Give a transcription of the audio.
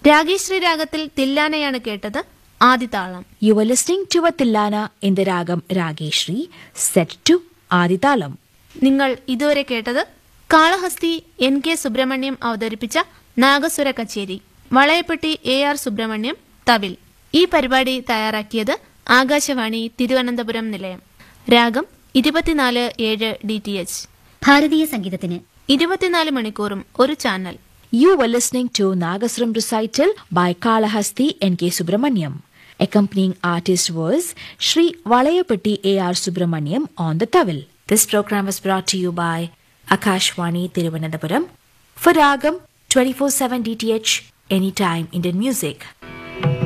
രാഗേശ്രീ രാഗത്തിൽ തില്ലാനയാണ് കേട്ടത് ആദിതാളം You were listening to a Tillana in the Ragam Rageshri, set to Aditalam. നിങ്ങൾ ഇതുവരെ കേട്ടത് കാളഹസ്തി എൻ കെ സുബ്രഹ്മണ്യം അവതരിപ്പിച്ച നാഗസ്വര കച്ചേരി വളയപ്പെട്ടി എ ആർ സുബ്രഹ്മണ്യം തവിൽ ഈ പരിപാടി തയ്യാറാക്കിയത് ആകാശവാണി തിരുവനന്തപുരം നിലയം രാഗം ഇരുപത്തിനാല് ഏഴ് ഡി ടി എച്ച് ഭാരതീയ സംഗീതത്തിന് ഇരുപത്തിനാല് മണിക്കൂറും ഒരു channel You were listening to Nagasram recital by Kalahasti N.K. Subramaniam. Accompanying artist was Sri Valayapatti A.R. Subramaniam on the Tavil. This program was brought to you by Akashwani Tiruvananthapuram for Ragam 24-7 DTH Anytime Indian Music.